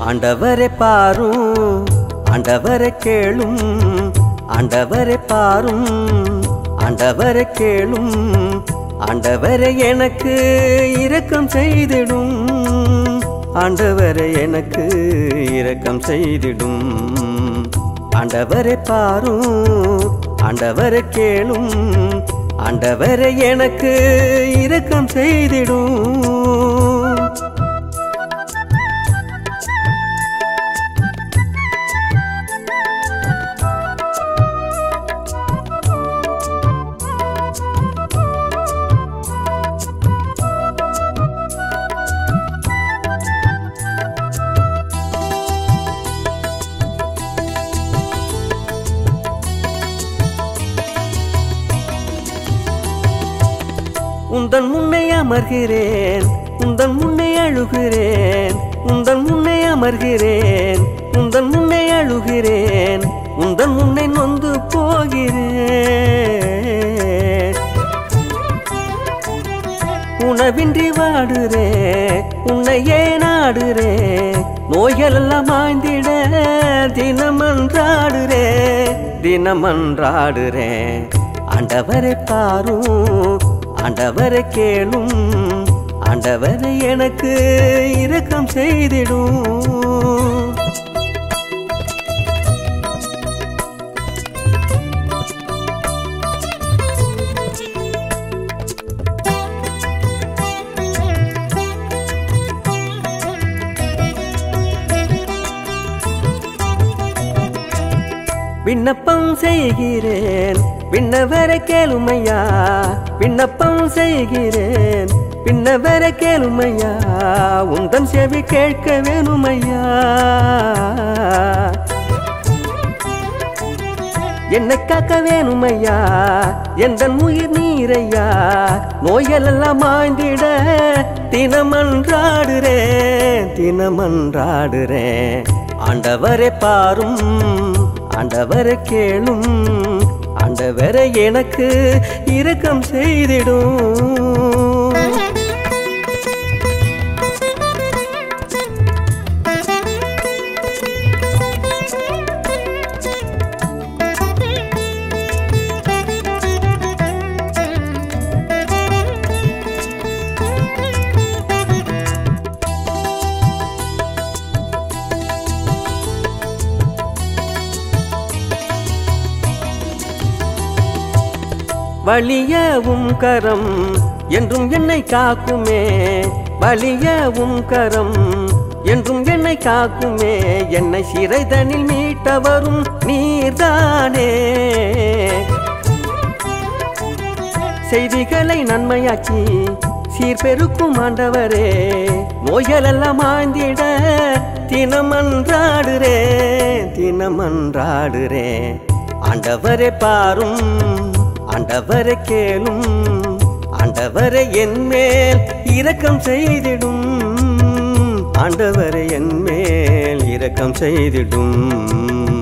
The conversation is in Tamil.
ஆண்டவரை பாரும் ஆண்டவரை கேளும் ஆண்டவரை பாரும் ஆண்டவரை கேளும் ஆண்டவரை எனக்கு இரக்கம் செய்திடும் ஆண்டவரை எனக்கு இரக்கம் செய்திடும் ஆண்டவரை பாரும் ஆண்டவரை கேளும் ஆண்டவரை எனக்கு இரக்கம் செய்திடும் உந்தன் முன்னே அமர்கிறேன் உந்தன் முன்னே அழுகிறேன் உந்தன் முன்னே அமர்கிறேன் உந்தன் முன்னே அழுகிறேன் உந்தன் முன்னே நொந்து போகிறேன் உணவின்றி வாடுறேன் உன்னையே நாடுறேன் நோய்கள் எல்லாம் மாய்ந்திட தினமன்றாடுறேன் தினமன்றாடுறேன் ஆண்டவரை பாரும் ஆண்டவரை கேளும் ஆண்டவரை எனக்கு இரக்கம் செய்திடும் விண்ணப்பம் செய்கிறேன் விண்ணவரை கேளுமையா விண்ணப்பம் செய்கிறேன் விண்ணவரை கேளுமையா உந்தன் செவி கேட்க வேணுமையா என்னை காக்க வேணுமையா எந்த உயிர் நீரையா நோயெல்லாம் மாய்ந்திட தினமன்றாடுறேன் தினமன்றாடுறேன் ஆண்டவரை பாரும் ஆண்டவரை கேளும் ஆண்டவரை எனக்கு இரக்கம் செய்திடும் வலியவும் கரம் என்றும் என்னை காக்குமே வலியவும் கரம் என்றும் என்னை காக்குமே என்னை சிறைதனில் மீட்ட வரும் நீர்தானே செய்திகளை நன்மையாக்கி சீர்பெருக்கும் ஆண்டவரே நோய்களெல்லாம் ஆய்ந்திட தினமன்றாடுறேன் தினமன்றாடுறேன் ஆண்டவரை பாரும் ஆண்டவரை கேளும் ஆண்டவரை என் மேல் இரக்கம் செய்திடும் ஆண்டவரை என் மேல் இரக்கம் செய்திடும்